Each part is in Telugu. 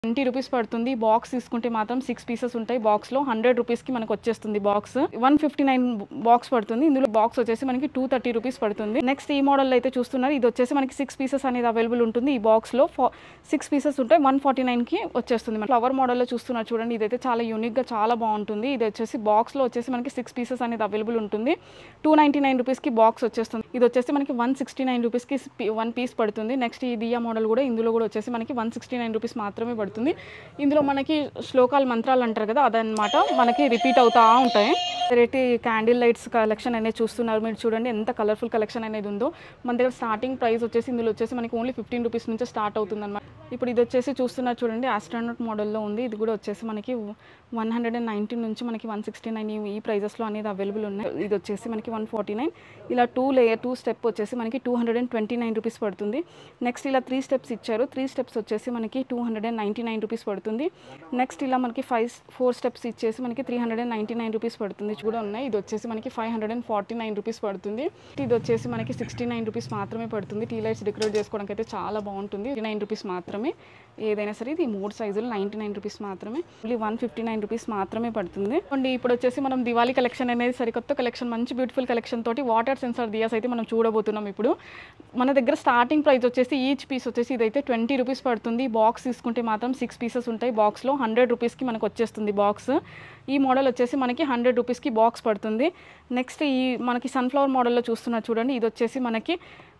ట్వంటీ రూపీస్ పడుతుంది బాక్స్ తీసుకుంటే మాత్రం సిక్స్ పీసెస్ ఉంటాయి బాక్స్లో హండ్రెడ్ రూపీస్కి మనకు వచ్చేస్తుంది box one fifty nine box పడుతుంది ఇందులో బాక్స్ వచ్చేసి మనకి టూ థర్టీ రూపీస్ పడుతుంది నెక్స్ట్ ఈ మోడల్ అయితే చూస్తున్నారు ఇది వచ్చేసి మనకి సిక్స్ పీసెస్ అనేది అవైలబుల్ ఉంటుంది ఈ బాక్స్లో సిక్స్ పీసెస్ ఉంటాయి వన్ ఫార్టీ నైన్కి వచ్చేస్తుంది మన ఫ్లవర్ మోడల్లో చూస్తున్నారు చూడండి ఇదైతే చాలా యూనిక్గా చాలా బాగుంటుంది ఇది వచ్చేసి బాక్స్లో వచ్చేసి మనకి సిక్స్ పీసెస్ అనేది అవైలబుల్ ఉంటుంది టూ నైంటీ నైన్ రూపీస్కి బాక్స్ వచ్చేస్తుంది ఇది వచ్చేసి మనకి వన్ సిక్స్టీ నైన్ రూపీస్కి వన్ పీస్ పడుతుంది నెక్స్ట్ ఈ దియా మోడల్ కూడా ఇందులో కూడా వచ్చేసి మనకి వన్ సిక్స్టీ నైన్ రూపీస్ మాత్రమే పడుతుంది ఇందులో మనకి శ్లోకాలు మంత్రాలు అంటారు కదా అదనమాట మనకి రిపీట్ అవుతా ఉంటాయి వెరైటీ క్యాండిల్ లైట్స్ కలెక్షన్ అనేది చూస్తున్నారు మీరు చూడండి ఎంత కలర్ఫుల్ కలెక్షన్ అనేది ఉందో మన దగ్గర స్టార్టింగ్ ప్రైస్ వచ్చేసి ఇందులో వచ్చేసి మనకి ఓన్లీ ఫిఫ్టీన్ రూపీస్ నుంచి స్టార్ట్ అవుతుంది అనమాట ఇప్పుడు ఇది వచ్చేసి చూస్తున్నారు చూడండి ఆస్ట్రానట్ మోడల్లో ఉంది ఇది కూడా వచ్చేసి మనకి వన్ హండ్రెడ్ అండ్ నైన్టీన్ నుంచి మనకి వన్ సిక్స్టీ నైన్ ఈ ప్రైజెస్లో అనేది అవైలబుల్ ఉన్నాయి ఇది వచ్చేసి మనకి వన్ ఫార్టీ నైన్ ఇలా టూ లేయర్ టూ స్టెప్ వచ్చేసి మనకి two hundred and twenty nine rupees పడుతుంది నెక్స్ట్ ఇలా త్రీ స్టెప్స్ ఇచ్చారు త్రీ స్టెప్స్ వచ్చేసి మనకి two hundred and ninety nine rupees పడుతుంది నెక్స్ట్ ఇలా మనకి ఫైవ్ ఫోర్ స్టెప్స్ ఇచ్చేసి మనకి three hundred and ninety nine rupees పడుతుంది కూడా ఉన్నాయి ఇది వచ్చేసి మనకి five hundred and forty nine rupees పడుతుంది ఇది వచ్చేసి మనకి సిక్స్టీ నైన్ రూపీస్ మాత్రమే పడుతుంది టీ లైట్స్ డెకరేట్ చేసుకోవడానికి అయితే చాలా బాగుంటుంది నైన్ రూపీస్ మాత్రమే ఏదైనా సరే ఇది మూడు సైజులు నైంటీ నైన్ రూపీస్ మాత్రమే only one fifty nine rupees మాత్రమే పడుతుంది అండ్ ఇప్పుడు వచ్చేసి మనం దివాళీ కలెక్షన్ అనేది సరికొత్త కలెక్షన్ మంచి బ్యూటిఫుల్ కలెక్షన్ తోటి వాటర్ సెన్సార్ దియాస్ అయితే మనం చూడబోతున్నాం ఇప్పుడు మన దగ్గర స్టార్టింగ్ ప్రైస్ వచ్చేసి ఈచ్ పీస్ వచ్చేసి ఇదైతే ట్వంటీ రూపీస్ పడుతుంది బాక్స్ తీసుకుంటే మాత్రం సిక్స్ పీసెస్ ఉంటాయి బాక్స్లో హండ్రెడ్ రూపీస్కి మనకు వచ్చేస్తుంది బాక్స్ ఈ మోడల్ వచ్చేసి మనకి హండ్రెడ్ రూపీస్కి బాక్స్ పడుతుంది నెక్స్ట్ ఈ మనకి సన్ఫ్లవర్ మోడల్లో చూస్తున్నారు చూడండి ఇది వచ్చేసి మనకి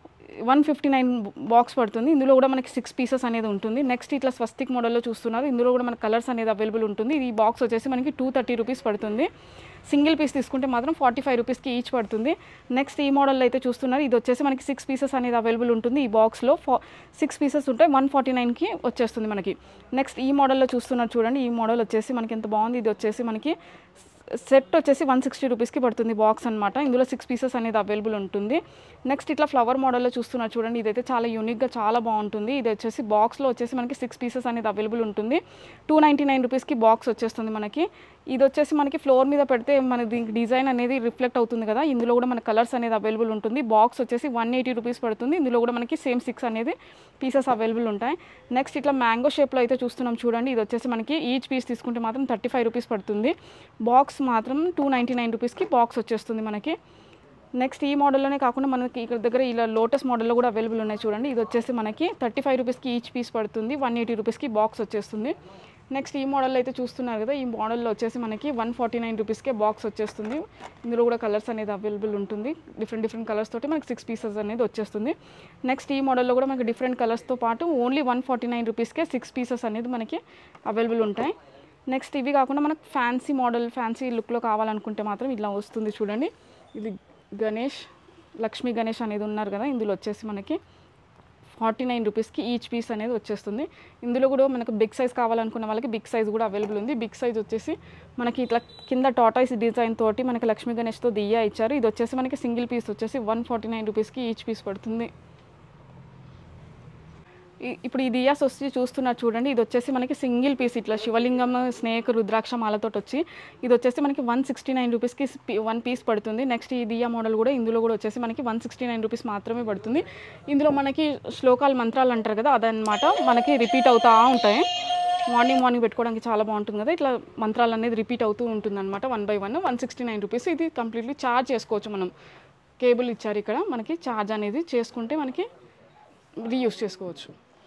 వన్ ఫిఫ్టీ నైన్ బాక్స్ పడుతుంది ఇందులో కూడా మనకి సిక్స్ పీసెస్ అనేది ఉంటుంది నెక్స్ట్ ఇట్లా స్వస్తిక్ మోడల్లో చూస్తున్నారు ఇందులో కూడా మనకి కలర్స్ అనేది అవైలబుల్ ఉంటుంది ఈ బాక్స్ వచ్చేసి మనకి టూ థర్టీ రూపీస్ పడుతుంది సింగిల్ పీస్ తీసుకుంటే మాత్రం ఫార్టీ ఫైవ్ రూపీస్కి ఈచ్ పడుతుంది నెక్స్ట్ ఈ మోడల్లో అయితే చూస్తున్నారు ఇది వచ్చేసి మనకి సిక్స్ పీసెస్ అనేది అవైలబుల్ ఉంటుంది ఈ బాక్స్లో ఫా సిక్స్ పీసెస్ ఉంటాయి వన్ ఫార్టీ నైన్కి వచ్చేస్తుంది మనకి నెక్స్ట్ ఈ మోడల్లో చూస్తున్నారు చూడండి ఈ మోడల్ వచ్చేసి మనకి ఎంత బాగుంది ఇది వచ్చేసి మనకి సెట్ వచ్చేసి వన్ సిక్స్టీ రూపీస్కి పడుతుంది బాక్స్ అనమాట ఇందులో సిక్స్ పీసెస్ అనేది అవైలబుల్ ఉంటుంది నెక్స్ట్ ఇట్లా ఫ్లవర్ మోడల్లో చూస్తున్నారు చూడండి ఇదైతే చాలా యూనిక్గా చాలా బాగుంటుంది ఇది వచ్చేసి బాక్స్లో వచ్చేసి మనకి సిక్స్ పీసెస్ అనేది అవైలబుల్ ఉంటుంది టూ నైంటీ నైన్ రూపీస్కి బాక్స్ వచ్చేస్తుంది మనకి ఇది వచ్చేసి మనకి ఫ్లోర్ మీద పెడితే మన దీనికి డిజైన్ అనేది రిఫ్లెక్ట్ అవుతుంది కదా ఇందులో కూడా మన కలర్స్ అనేది అవైలబుల్ ఉంటుంది బాక్స్ వచ్చేసి వన్ ఎయిటీ రూపీస్ పడుతుంది ఇందులో కూడా మనకి సేమ్ సిక్స్ అనేది పీసెస్ అవైలబుల్ ఉంటాయి నెక్స్ట్ ఇట్లా మ్యాంగో షేప్లో అయితే చూస్తున్నాం చూడండి ఇది వచ్చేసి మనకి ఈచ్ పీస్ తీసుకుంటే మాత్రం థర్టీ ఫైవ్ రూపీస్ పడుతుంది బాక్స్ మాత్రం టూ నైంటీ నైన్ రూపీస్కి బాక్స్ వచ్చేస్తుంది మనకి నెక్స్ట్ ఈ మోడల్లోనే కాకుండా మనకి ఇక్కడ దగ్గర ఇలా లోటస్ మోడల్లో కూడా అవైలబుల్ ఉన్నాయి చూడండి ఇది వచ్చేసి మనకి థర్టీ ఫైవ్ రూపీస్కి ఈచ్ పీస్ పడుతుంది వన్ ఎయిటీ రూపీస్కి బాక్స్ వచ్చేస్తుంది నెక్స్ట్ ఈ మోడల్ అయితే చూస్తున్నారు కదా ఈ మోడల్లో వచ్చేసి మనకి వన్ ఫార్టీ నైన్ రూపీస్కే బాక్స్ వచ్చేస్తుంది ఇందులో కూడా కలర్స్ అనేది అవైలబుల్ ఉంటుంది డిఫరెంట్ డిఫరెంట్ కలర్స్ తోటి మనకి సిక్స్ పీసెస్ అనేది వచ్చేస్తుంది నెక్స్ట్ ఈ మోడల్లో కూడా మనకి డిఫరెంట్ కలర్స్తో పాటు ఓన్లీ వన్ ఫార్టీ నైన్ రూపీస్కే సిక్స్ పీసెస్ అనేది మనకి అవైలబుల్ ఉంటాయి నెక్స్ట్ ఇవి కాకుండా మనకు ఫ్యాన్సీ మోడల్ ఫ్యాన్సీ లుక్లో కావాలనుకుంటే మాత్రం ఇలా వస్తుంది చూడండి ఇది గణేష్ లక్ష్మీ గణేష్ అనేది ఉన్నారు కదా ఇందులో వచ్చేసి మనకి ఫార్టీ నైన్ రూపీస్కి ఈచ్ పీస్ అనేది వచ్చేస్తుంది ఇందులో కూడా మనకు బిగ్ సైజ్ కావాలనుకున్న వాళ్ళకి బిగ్ సైజ్ కూడా అవైలబుల్ ఉంది బిగ్ సైజ్ వచ్చేసి మనకి ఇట్లా కింద టాటాయిస్ డిజైన్ తోటి మనకి లక్ష్మీ గణేష్తో దియ్యా ఇచ్చారు ఇది వచ్చేసి మనకి సింగిల్ పీస్ వచ్చేసి వన్ ఫార్టీ నైన్ రూపీస్కి ఈచ్ పీస్ పడుతుంది ఈ- ఇప్పుడు ఈ దియాస్ వచ్చి చూస్తున్నారు చూడండి ఇది వచ్చేసి మనకి సింగిల్ పీస్ ఇట్లా శివలింగం స్నేక్ రుద్రాక్ష మాలతో వచ్చి ఇది వచ్చేసి మనకి వన్ సిక్స్టీ నైన్ రూపీస్కి వన్ పీస్ పడుతుంది నెక్స్ట్ ఈ దియా మోడల్ కూడా ఇందులో కూడా వచ్చేసి మనకి వన్ సిక్స్టీ నైన్ రూపీస్ మాత్రమే పడుతుంది ఇందులో మనకి శ్లోకాలు మంత్రాలు అంటారు కదా అదనమాట మనకి రిపీట్ అవుతూ ఉంటాయి మార్నింగ్ మార్నింగ్ పెట్టుకోవడానికి చాలా బాగుంటుంది కదా ఇట్లా మంత్రాలు అనేది రిపీట్ అవుతూ ఉంటుంది అనమాట one by one one sixty nine rupees ఇది కంప్లీట్లీ ఛార్జ్ చేసుకోవచ్చు మనం కేబుల్ ఇచ్చారు ఇక్కడ మనకి ఛార్జ్ అనేది చేసుకుంటే మనకి రీయూస్ చేసుకోవచ్చు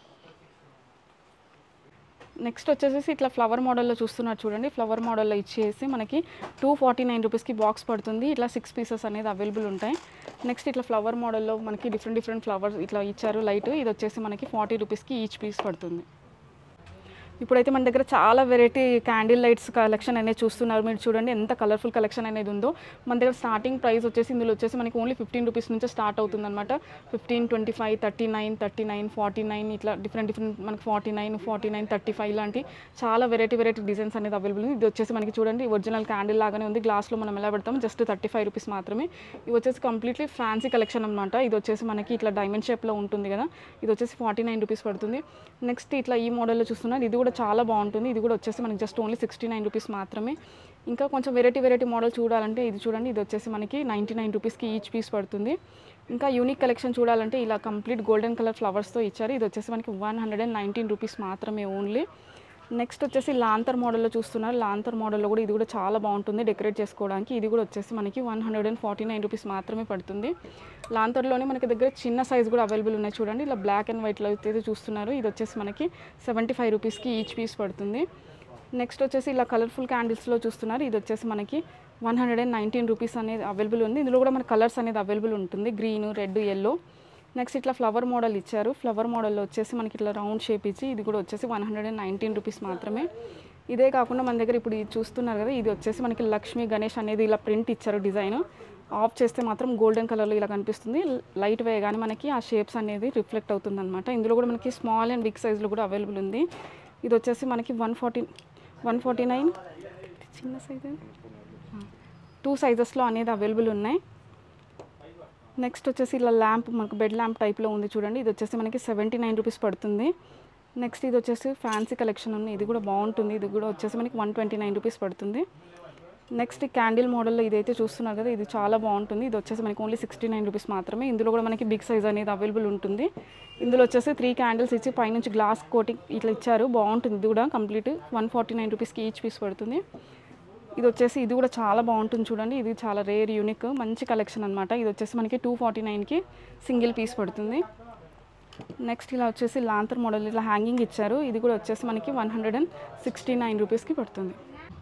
నెక్స్ట్ వచ్చేసి ఇట్లా ఫ్లవర్ మోడల్లో చూస్తున్నారు చూడండి ఫ్లవర్ మోడల్లో ఇచ్చేసి మనకి టూ ఫార్టీ నైన్ రూపీస్కి బాక్స్ పడుతుంది ఇట్లా సిక్స్ పీసెస్ అనేది అవైలబుల్ ఉంటాయి నెక్స్ట్ ఇట్లా ఫ్లవర్ మోడల్లో మనకి డిఫరెంట్ డిఫరెంట్ ఫ్లవర్స్ ఇట్లా ఇచ్చారు లైట్ ఇది వచ్చేసి మనకి ఫార్టీ రూపీస్కి ఈచ్ పీస్ పడుతుంది ఇప్పుడైతే మన దగ్గర చాలా వెరైటీ క్యాండిల్ లైట్స్ కలెక్షన్ అనేది చూస్తున్నారు మీరు చూడండి ఎంత కలర్ఫుల్ కలెక్షన్ అనేది ఉందో మన దగ్గర స్టార్టింగ్ ప్రైస్ వచ్చేసి ఇందులో వచ్చేసి మనకి ఓన్లీ ఫిఫ్టీన్ రూపీస్ నుంచి స్టార్ట్ అవుతుంది అనమాట fifteen twenty five thirty nine thirty nine forty nine ఇట్లా డిఫరెంట్ డిఫరెంట్ మనకి forty nine forty nine thirty five లాంటి చాలా వెరైటీ వెరైటీ డిజైన్స్ అనేది అవైలబుల్ ఉంది ఇది వచ్చేసి మనకి చూడండి ఒరిజినల్ క్యాండిల్ లాగానే ఉంది గ్లాస్లో మనం ఎలా పెడతాం జస్ట్ థర్టీ ఫైవ్ రూపీస్ మాత్రమే ఇది వచ్చేసి కంప్లీట్లీ ఫ్యాన్సీ కలెక్షన్ అనమాట ఇది వచ్చేసి మనకి ఇట్లా డైమండ్ షేప్లో ఉంటుంది కదా ఇది వచ్చేసి ఫార్టీ నైన్ రూపీస్ పడుతుంది నెక్స్ట్ ఇట్లా ఈ మోడల్లో చూస్తున్నారు ఇది కూడా చాలా బాగుంటుంది ఇది కూడా వచ్చేసి మనకి just only sixty nine rupees మాత్రమే ఇంకా కొంచెం వెరైటీ వెరైటీ మోడల్ చూడాలంటే ఇది చూడండి ఇది వచ్చేసి మనకి నైంటీ నైన్ రూపీస్కి ఈచ్ పీస్ పడుతుంది ఇంకా యూనిక్ కలెక్షన్ చూడాలంటే ఇలా కంప్లీట్ గోల్డెన్ కలర్ ఫ్లవర్స్తో ఇచ్చారు ఇది వచ్చేసి మనకి one hundred and nineteen rupees మాత్రమే ఓన్లీ నెక్స్ట్ వచ్చేసి లాంతర్ మోడల్లో చూస్తున్నారు లాంతర్ మోడల్లో కూడా ఇది కూడా చాలా బాగుంటుంది డెకరేట్ చేసుకోవడానికి ఇది కూడా వచ్చేసి మనకి one hundred and forty nine rupees మాత్రమే పడుతుంది లాంతర్లోనే మనకి దగ్గర చిన్న సైజ్ కూడా అవైలబుల్ ఉన్నాయి చూడండి ఇలా బ్లాక్ అండ్ వైట్లో అయితే చూస్తున్నారు ఇది వచ్చేసి మనకి సెవెంటీ ఫైవ్ రూపీస్కి ఈచ్ పీస్ పడుతుంది నెక్స్ట్ వచ్చేసి ఇలా కలర్ఫుల్ క్యాండిల్స్లో చూస్తున్నారు ఇది వచ్చేసి మనకి one hundred and nineteen rupees అనేది అవైలబుల్ ఉంది ఇందులో కూడా మన కలర్స్ అనేది అవైలబుల్ ఉంటుంది గ్రీన్ రెడ్ ఎల్లో నెక్స్ట్ ఇట్లా ఫ్లవర్ మోడల్ ఇచ్చారు ఫ్లవర్ మోడల్లో వచ్చేసి మనకి ఇట్లా రౌండ్ షేప్ ఇచ్చి ఇది కూడా వచ్చేసి one hundred and nineteen rupees మాత్రమే ఇదే కాకుండా మన దగ్గర ఇప్పుడు ఇది చూస్తున్నారు కదా ఇది వచ్చేసి మనకి లక్ష్మీ గణేష్ అనేది ఇలా ప్రింట్ ఇచ్చారు డిజైన్ ఆఫ్ చేస్తే మాత్రం గోల్డెన్ కలర్లో ఇలా కనిపిస్తుంది లైట్ వేయగానే మనకి ఆ షేప్స్ అనేది రిఫ్లెక్ట్ అవుతుంది అనమాట ఇందులో కూడా మనకి స్మాల్ అండ్ బిగ్ సైజులో కూడా అవైలబుల్ ఉంది ఇది వచ్చేసి మనకి one forty one forty nine చిన్న సైజ్ టూ సైజెస్లో అనేది అవైలబుల్ ఉన్నాయి నెక్స్ట్ వచ్చేసి ఇలా ల్యాంప్ మనకు బెడ్ ల్యాంప్ టైప్లో ఉంది చూడండి ఇది వచ్చేసి మనకి సెవెంటీ నైన్ రూపీస్ పడుతుంది నెక్స్ట్ ఇది వచ్చేసి ఫ్యాన్సీ కలెక్షన్ ఉంది ఇది కూడా బాగుంటుంది ఇది కూడా వచ్చేసి మనకి వన్ ట్వంటీ నైన్ రూపీస్ పడుతుంది నెక్స్ట్ ఈ క్యాండిల్ మోడల్లో ఇదైతే చూస్తున్నారు కదా ఇది చాలా బాగుంటుంది ఇది వచ్చేసి మనకి ఓన్లీ సిక్స్టీ నైన్ రూపీస్ మాత్రమే ఇందులో కూడా మనకి బిగ్ సైజ్ అనేది అవైలబుల్ ఉంటుంది ఇందులో వచ్చేసి త్రీ క్యాండిల్స్ ఇచ్చి పైనుంచి గ్లాస్ కోటింగ్ ఇట్లా ఇచ్చారు బాగుంటుంది ఇది కూడా కంప్లీట్ వన్ ఫార్టీ నైన్ రూపీస్కి ఈచ్ పీస్ పడుతుంది ఇది వచ్చేసి ఇది కూడా చాలా బాగుంటుంది చూడండి ఇది చాలా రేర్ యూనిక్ మంచి కలెక్షన్ అనమాట ఇది వచ్చేసి మనకి టూ ఫార్టీ నైన్కి సింగిల్ పీస్ పడుతుంది నెక్స్ట్ ఇలా వచ్చేసి లాంతర్ మోడల్ ఇలా హ్యాంగింగ్ ఇచ్చారు ఇది కూడా వచ్చేసి మనకి one hundred and sixty nine రూపీస్కి పడుతుంది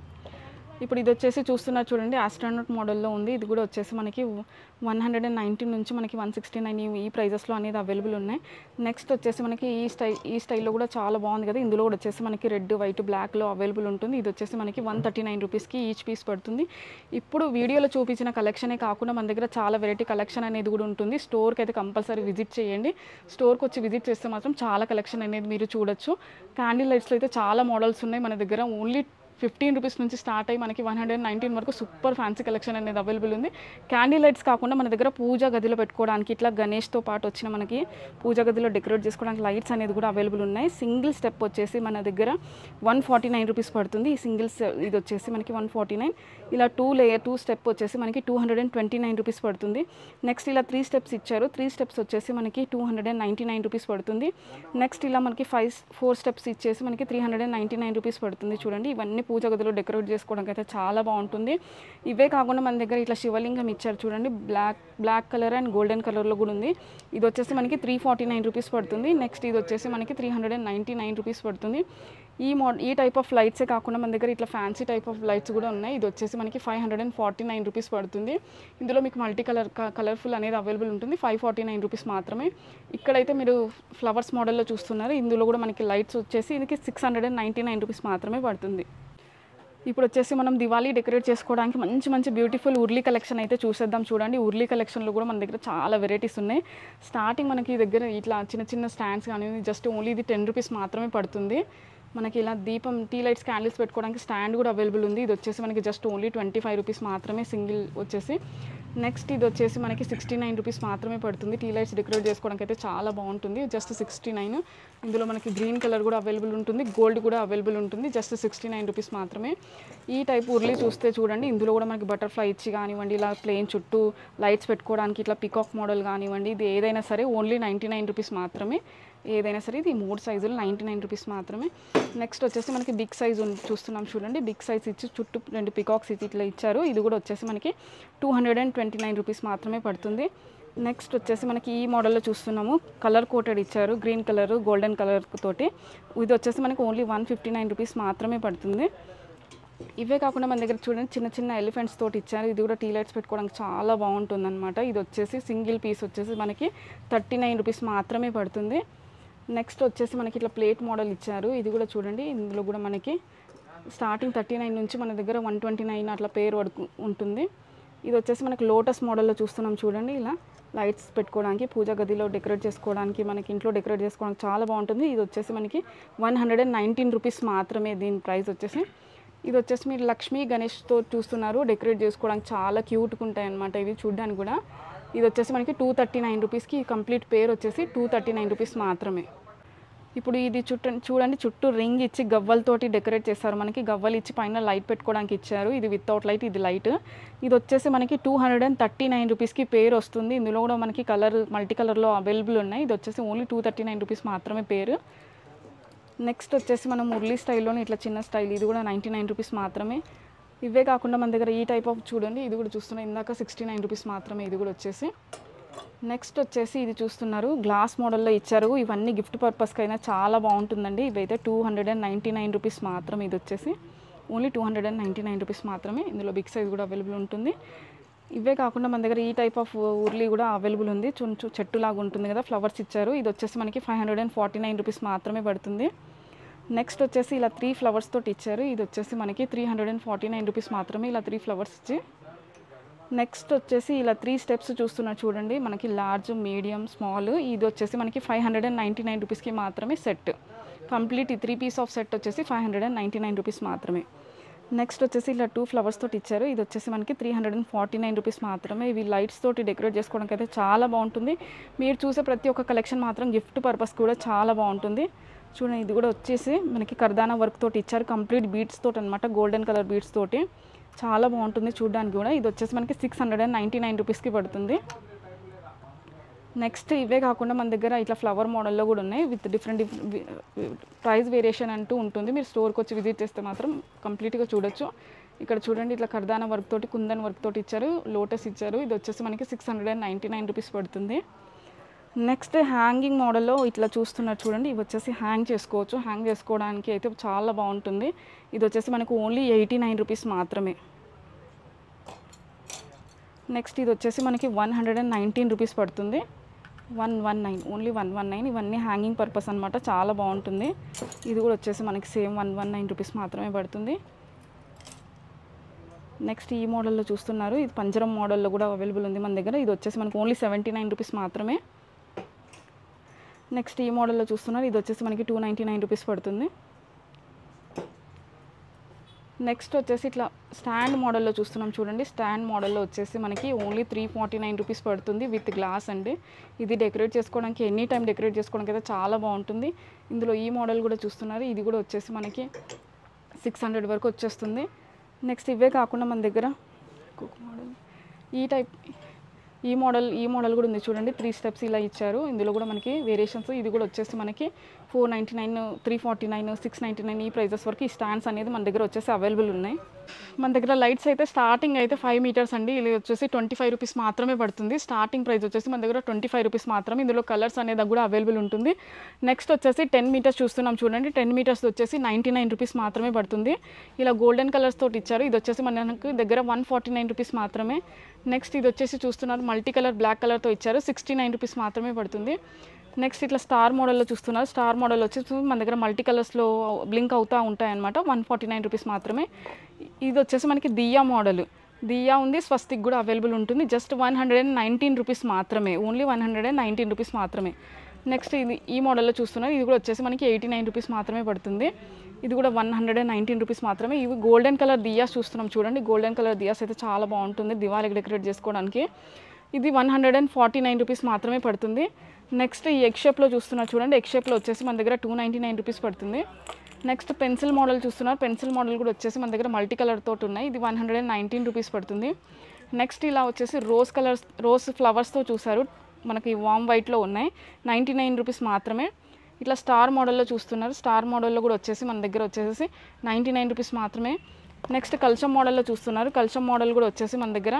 ఇప్పుడు ఇది వచ్చేసి చూస్తున్నారు చూడండి ఆస్ట్రానట్ మోడల్లో ఉంది ఇది కూడా వచ్చేసి మనకి వన్ హండ్రెడ్ అండ్ నైన్టీన్ నుంచి మనకి వన్ సిక్స్టీ నైన్ ఈ ప్రైజెస్లో అనేది అవైలబుల్ ఉన్నాయి నెక్స్ట్ వచ్చేసి మనకి ఈ స్టై ఈ స్టైల్లో కూడా చాలా బాగుంది కదా ఇందులో కూడా వచ్చేసి మనకి రెడ్ వైట్ బ్లాక్లో అవైలబుల్ ఉంటుంది ఇది వచ్చేసి మనకి వన్ థర్టీ నైన్ రూపీస్కి ఈచ్ పీస్ పడుతుంది ఇప్పుడు వీడియోలో చూపించిన కలెక్షనే కాకుండా మన దగ్గర చాలా వెరైటీ కలెక్షన్ అనేది కూడా ఉంటుంది స్టోర్కి అయితే కంపల్సరీ విజిట్ చేయండి స్టోర్కి వచ్చి విజిట్ చేస్తే మాత్రం చాలా కలెక్షన్ అనేది మీరు చూడొచ్చు క్యాండిల్ లైట్స్లో అయితే చాలా మోడల్స్ ఉన్నాయి మన దగ్గర ఓన్లీ ఫిఫ్టీన్ రూపీస్ నుంచి స్టార్ట్ అయ్యి మనకి వన్ హండ్రెడ్ నైన్టీన్ వరకు సూపర్ ఫ్యాన్సీ కలెక్షన్ అనేది అవైలబుల్ ఉంది క్యాండిల్ లైట్స్ కాకుండా మన దగ్గర పూజ గదిలో పెట్టుకోవడానికి ఇట్లా గణేష్తో పాటు వచ్చిన మనకి పూజ గదిలో డెకరేట్ చేసుకోవడానికి లైట్స్ అనేది కూడా అవైలబుల్ ఉన్నాయి సింగిల్ స్టెప్ వచ్చేసి మన దగ్గర వన్ ఫార్టీ నైన్ రూపీస్ పడుతుంది ఈ సింగిల్ ఇది వచ్చేసి మనకి వన్ ఫార్టీ నైన్ ఇలా టూ లేయర్ టూ స్టెప్ వచ్చేసి మనకి two hundred and twenty nine rupees పడుతుంది నెక్స్ట్ ఇలా త్రీ స్టెప్స్ ఇచ్చారు త్రీ స్టెప్స్ వచ్చేసి మనకి two hundred and ninety nine rupees పడుతుంది నెక్స్ట్ ఇలా మనకి ఫైవ్ ఫోర్ స్టెప్స్ ఇచ్చేసి మనకి three hundred and ninety nine rupees పడుతుంది చూడండి ఇవన్నీ పూజ గదిలో డెకరేట్ చేసుకోవడానికి అయితే చాలా బాగుంటుంది ఇవే కాకుండా మన దగ్గర ఇట్లా శివలింగం ఇచ్చారు చూడండి black black colour and golden కలర్లో కూడా ఉంది ఇది వచ్చేసి మనకి త్రీ ఫార్టీ నైన్ రూపీస్ పడుతుంది నెక్స్ట్ ఇది వచ్చేసి మనకి three hundred and ninety nine rupees పడుతుంది ఈ మోడ్ ఈ టైప్ ఆఫ్ లైట్సే కాకుండా మన దగ్గర ఇట్లా ఫ్యాన్సీ టైప్ ఆఫ్ లైట్స్ కూడా ఉన్నాయి ఇది వచ్చేసి మనకి five hundred and forty nine rupees పడుతుంది ఇందులో మీకు మల్టీ కలర్ కలర్ఫుల్ అనేది అవైలబుల్ ఉంటుంది ఫైవ్ ఫార్టీ నైన్ రూపీస్ మాత్రమే ఇక్కడైతే మీరు ఫ్లవర్స్ మోడల్లో చూస్తున్నారు ఇందులో కూడా మనకి లైట్స్ వచ్చేసి ఇది six hundred and ninety nine rupees మాత్రమే పడుతుంది ఇప్పుడు వచ్చేసి మనం దివాళీ డెకరేట్ చేసుకోవడానికి మంచి మంచి బ్యూటిఫుల్ ఉర్లీ కలెక్షన్ అయితే చూసేద్దాం చూడండి ఉర్లీ కలెక్షన్లో కూడా మన దగ్గర చాలా వెరైటీస్ ఉన్నాయి స్టార్టింగ్ మనకి దగ్గర ఇట్లా చిన్న చిన్న స్టాండ్స్ కానీ జస్ట్ ఓన్లీ ఇది టెన్ రూపీస్ మాత్రమే పడుతుంది మనకి ఇలా దీపం టీ లైట్స్ క్యాండిల్స్ పెట్టుకోవడానికి స్టాండ్ కూడా అవైలబుల్ ఉంది ఇది వచ్చేసి మనకి just only twenty five rupees మాత్రమే సింగిల్ వచ్చేసి నెక్స్ట్ ఇది వచ్చేసి మనకి సిక్స్టీ నైన్ రూపీస్ మాత్రమే పడుతుంది టీ లైట్స్ డెకరేట్ చేసుకోవడానికి అయితే చాలా బాగుంటుంది జస్ట్ సిక్స్టీ నైన్ ఇందులో మనకి గ్రీన్ కలర్ కూడా అవైలబుల్ ఉంటుంది గోల్డ్ కూడా అవైలబుల్ ఉంటుంది జస్ట్ సిక్స్టీ నైన్ రూపీస్ మాత్రమే ఈ టైప్ ఉర్లీ చూస్తే చూడండి ఇందులో కూడా మనకి బటర్ఫ్లై ఇచ్చి కానివ్వండి ఇలా ప్లేన్ చుట్టూ లైట్స్ పెట్టుకోవడానికి ఇట్లా పికాక్ మోడల్ కానివ్వండి ఇది ఏదైనా సరే ఓన్లీ నైంటీ నైన్ రూపీస్ మాత్రమే ఏదైనా సరే ఇది మూడు సైజులు నైంటీ నైన్ రూపీస్ మాత్రమే నెక్స్ట్ వచ్చేసి మనకి బిగ్ సైజ్ చూస్తున్నాం చూడండి బిగ్ సైజ్ ఇచ్చి చుట్టూ రెండు పికాక్స్ ఇచ్చి ఇట్లా ఇచ్చారు ఇది కూడా వచ్చేసి మనకి two hundred and twenty nine rupees మాత్రమే పడుతుంది నెక్స్ట్ వచ్చేసి మనకి ఈ మోడల్లో చూస్తున్నాము కలర్ కోటెడ్ ఇచ్చారు గ్రీన్ కలర్ గోల్డెన్ కలర్ తోటి ఇది వచ్చేసి మనకి only one fifty nine rupees మాత్రమే పడుతుంది ఇవే కాకుండా మన దగ్గర చూడండి చిన్న చిన్న ఎలిఫెంట్స్ తోటి ఇచ్చారు ఇది కూడా టీ లైట్స్ పెట్టుకోవడానికి చాలా బాగుంటుంది అనమాట ఇది వచ్చేసి సింగిల్ పీస్ వచ్చేసి మనకి థర్టీ నైన్ రూపీస్ మాత్రమే పడుతుంది నెక్స్ట్ వచ్చేసి మనకి ఇట్లా ప్లేట్ మోడల్ ఇచ్చారు ఇది కూడా చూడండి ఇందులో కూడా మనకి స్టార్టింగ్ థర్టీ నైన్ నుంచి మన దగ్గర వన్ ట్వంటీ నైన్ అట్లా పేరు వరకు ఉంటుంది ఇది వచ్చేసి మనకి లోటస్ మోడల్లో చూస్తున్నాం చూడండి ఇలా లైట్స్ పెట్టుకోవడానికి పూజ గదిలో డెకరేట్ చేసుకోవడానికి మనకి ఇంట్లో డెకరేట్ చేసుకోవడానికి చాలా బాగుంటుంది ఇది వచ్చేసి మనకి one hundred and nineteen rupees మాత్రమే దీని ప్రైస్ వచ్చేసి ఇది వచ్చేసి మీరు లక్ష్మీ గణేష్తో చూస్తున్నారు డెకరేట్ చేసుకోవడానికి చాలా క్యూట్గా ఉంటాయి అనమాట ఇవి చూడడానికి కూడా ఇది వచ్చేసి మనకి టూ థర్టీ నైన్ రూపీస్కి కంప్లీట్ పేరు వచ్చేసి టూ థర్టీ నైన్ రూపీస్ మాత్రమే ఇప్పుడు ఇది చుట్టూ చూడండి చుట్టూ రింగ్ ఇచ్చి గవ్వలతోటి డెకరేట్ చేస్తారు మనకి గవ్వలు ఇచ్చి పైన లైట్ పెట్టుకోవడానికి ఇచ్చారు ఇది వితౌట్ లైట్ ఇది లైట్ ఇది వచ్చేసి మనకి two hundred and thirty nine రూపీస్కి పేరు వస్తుంది ఇందులో కూడా మనకి కలర్ మల్టీ కలర్లో అవైలబుల్ ఉన్నాయి ఇది వచ్చేసి only two thirty nine rupees మాత్రమే పేరు నెక్స్ట్ వచ్చేసి మనం మురళీ స్టైల్లోనే ఇట్లా చిన్న స్టైల్ ఇది కూడా నైంటీ నైన్ రూపీస్ మాత్రమే ఇవే కాకుండా మన దగ్గర ఈ టైప్ ఆఫ్ చూడండి ఇది కూడా చూస్తున్నాం ఇందాక సిక్స్టీ నైన్ రూపీస్ మాత్రమే ఇది కూడా వచ్చేసి నెక్స్ట్ వచ్చేసి ఇది చూస్తున్నారు గ్లాస్ మోడల్లో ఇచ్చారు ఇవన్నీ గిఫ్ట్ పర్పస్కి అయినా చాలా బాగుంటుందండి ఇవైతే two hundred and ninety nine rupees మాత్రమే ఇది వచ్చేసి only two hundred and ninety nine rupees మాత్రమే ఇందులో బిగ్ సైజ్ కూడా అవైలబుల్ ఉంటుంది ఇవే కాకుండా మన దగ్గర ఈ టైప్ ఆఫ్ ఉర్లీ కూడా అవైలబుల్ ఉంది కొంచెం చెట్టులాగా ఉంటుంది కదా ఫ్లవర్స్ ఇచ్చారు ఇది వచ్చేసి మనకి five hundred and forty nine rupees మాత్రమే పడుతుంది నెక్స్ట్ వచ్చేసి ఇలా త్రీ ఫ్లవర్స్ తోటి ఇచ్చారు ఇది వచ్చేసి మనకి three hundred and forty nine rupees మాత్రమే ఇలా త్రీ ఫ్లవర్స్ ఇచ్చి నెక్స్ట్ వచ్చేసి ఇలా త్రీ స్టెప్స్ చూస్తున్నారు చూడండి మనకి లార్జ్ మీడియం స్మాల్ ఇది వచ్చేసి మనకి five hundred and ninety nine రూపీస్కి మాత్రమే సెట్ కంప్లీట్ ఈ త్రీ పీస్ ఆఫ్ సెట్ వచ్చేసి five hundred and ninety nine rupees మాత్రమే నెక్స్ట్ వచ్చేసి ఇలా టూ ఫ్లవర్స్ తోటి ఇచ్చారు ఇది వచ్చేసి మనకి three hundred and forty nine rupees మాత్రమే ఇవి లైట్స్ తోటి డెకరేట్ చేసుకోవడానికి అయితే చాలా బాగుంటుంది మీరు చూసే ప్రతి ఒక్క కలెక్షన్ మాత్రం గిఫ్ట్ పర్పస్ కూడా చాలా బాగుంటుంది చూడండి ఇది కూడా వచ్చేసి మనకి కర్దానా వర్క్ తోటి ఇచ్చారు కంప్లీట్ బీట్స్ తోటి అనమాట గోల్డెన్ కలర్ బీట్స్ తోటి చాలా బాగుంటుంది చూడడానికి కూడా ఇది వచ్చేసి మనకి six hundred and ninety nine రూపీస్కి పడుతుంది నెక్స్ట్ ఇవే కాకుండా మన దగ్గర ఇట్లా ఫ్లవర్ మోడల్లో కూడా ఉన్నాయి విత్ డిఫరెంట్ ప్రైస్ వేరియేషన్ అంటూ ఉంటుంది మీరు స్టోర్కి వచ్చి విజిట్ చేస్తే మాత్రం కంప్లీట్గా చూడొచ్చు ఇక్కడ చూడండి ఇట్లా కర్దానా వర్క్ తోటి కుందన్ వర్క్ తోటి ఇచ్చారు లోటస్ ఇచ్చారు ఇది వచ్చేసి మనకి six hundred and ninety nine rupees పడుతుంది నెక్స్ట్ హ్యాంగింగ్ మోడల్లో ఇట్లా చూస్తున్నారు చూడండి ఇవి వచ్చేసి హ్యాంగ్ చేసుకోవచ్చు హ్యాంగ్ చేసుకోవడానికి అయితే చాలా బాగుంటుంది ఇది వచ్చేసి మనకు ఓన్లీ ఎయిటీ నైన్ రూపీస్ మాత్రమే నెక్స్ట్ ఇది వచ్చేసి మనకి one hundred and nineteen rupees పడుతుంది one one nine only one one nine ఇవన్నీ హ్యాంగింగ్ పర్పస్ అనమాట చాలా బాగుంటుంది ఇది కూడా వచ్చేసి మనకి same one one nine rupees మాత్రమే పడుతుంది నెక్స్ట్ ఈ మోడల్లో చూస్తున్నారు ఇది పంజరం మోడల్లో కూడా అవైలబుల్ ఉంది మన దగ్గర ఇది వచ్చేసి మనకి ఓన్లీ సెవెంటీ నైన్ రూపీస్ మాత్రమే నెక్స్ట్ ఈ మోడల్లో చూస్తున్నారు ఇది వచ్చేసి మనకి టూ నైంటీ నైన్ రూపీస్ పడుతుంది నెక్స్ట్ వచ్చేసి ఇట్లా స్టాండ్ మోడల్లో చూస్తున్నాం చూడండి స్టాండ్ మోడల్లో వచ్చేసి మనకి only three forty nine rupees పడుతుంది విత్ గ్లాస్ అండి ఇది డెకరేట్ చేసుకోవడానికి ఎనీ టైం డెకరేట్ చేసుకోవడానికి అయితే చాలా బాగుంటుంది ఇందులో ఈ మోడల్ కూడా చూస్తున్నారు ఇది కూడా వచ్చేసి మనకి సిక్స్ హండ్రెడ్ వరకు వచ్చేస్తుంది నెక్స్ట్ ఇవే కాకుండా మన దగ్గర ఇంకొక మోడల్ ఈ టైప్ ఈ మోడల్ ఈ మోడల్ కూడా ఉంది చూడండి త్రీ స్టెప్స్ ఇలా ఇచ్చారు ఇందులో కూడా మనకి వేరియేషన్స్ ఇది కూడా వచ్చేసి మనకి four ninety nine three forty nine six ninety nine ఈ ప్రైజెస్ వరకు ఈ స్టాండ్స్ అనేది మన దగ్గర వచ్చేసి అవైలబుల్ ఉన్నాయి మన దగ్గర లైట్స్ అయితే స్టార్టింగ్ అయితే ఫైవ్ మీటర్స్ అండి ఇది వచ్చేసి ట్వంటీ ఫైవ్ రూపీస్ మాత్రమే పడుతుంది స్టార్టింగ్ ప్రైస్ వచ్చేసి మన దగ్గర ట్వంటీ ఫైవ్ రూపీస్ మాత్రమే ఇందులో కలర్స్ అనేది కూడా అవైలబుల్ ఉంటుంది నెక్స్ట్ వచ్చేసి టెన్ మీటర్స్ చూస్తున్నాం చూడండి టెన్ మీటర్స్ వచ్చేసి నైంటీ నైన్ రూపీస్ మాత్రమే పడుతుంది ఇలా గోల్డెన్ కలర్స్ తోటి ఇచ్చారు ఇది వచ్చేసి మనకు దగ్గర వన్ ఫార్టీ నైన్ రూపీస్ మాత్రమే నెక్స్ట్ ఇది వచ్చేసి చూస్తున్నారు మల్టీ కలర్ బ్లాక్ కలర్తో ఇచ్చారు సిక్స్టీ నైన్ రూపీస్ మాత్రమే పడుతుంది నెక్స్ట్ ఇట్లా స్టార్ మోడల్లో చూస్తున్నారు స్టార్ మోడల్ వచ్చేసి మన దగ్గర మల్టీ కలర్స్లో బ్లింక్ అవుతూ ఉంటాయి అనమాట వన్ ఫార్టీ నైన్ రూపీస్ మాత్రమే ఇది వచ్చేసి మనకి దియా మోడల్ దియా ఉంది స్వస్తిక్ కూడా అవైలబుల్ ఉంటుంది just one hundred and nineteen rupees మాత్రమే only one hundred and nineteen rupees మాత్రమే నెక్స్ట్ ఇది ఈ మోడల్లో చూస్తున్నారు ఇది కూడా వచ్చేసి మనకి ఎయిటీ నైన్ రూపీస్ మాత్రమే పడుతుంది ఇది కూడా one hundred and nineteen rupees మాత్రమే ఇవి గోల్డెన్ కలర్ దియాస్ చూస్తున్నాం చూడండి గోల్డెన్ కలర్ దియాస్ అయితే చాలా బాగుంటుంది దివాళికి డెకరేట్ చేసుకోవడానికి ఇది one hundred and forty nine rupees మాత్రమే పడుతుంది నెక్స్ట్ ఈ ఎగ్ షేప్లో చూస్తున్నారు చూడండి ఎగ్ షేప్లో వచ్చేసి మన దగ్గర టూ నైంటీ నైన్ రూపీస్ పడుతుంది నెక్స్ట్ పెన్సిల్ మోడల్ చూస్తున్నారు పెన్సిల్ మోడల్ కూడా వచ్చేసి మన దగ్గర మల్టీ కలర్ తోటి ఉన్నాయి ఇది one hundred and nineteen rupees పడుతుంది నెక్స్ట్ ఇలా వచ్చేసి రోజ్ కలర్స్ రోజ్ ఫ్లవర్స్తో చూసారు మనకి వామ్ వైట్లో ఉన్నాయి నైంటీ నైన్ రూపీస్ మాత్రమే ఇట్లా స్టార్ మోడల్లో చూస్తున్నారు స్టార్ మోడల్లో కూడా వచ్చేసి మన దగ్గర వచ్చేసి నైంటీ నైన్ రూపీస్ మాత్రమే నెక్స్ట్ కల్చం మోడల్లో చూస్తున్నారు కల్చం మోడల్ కూడా వచ్చేసి మన దగ్గర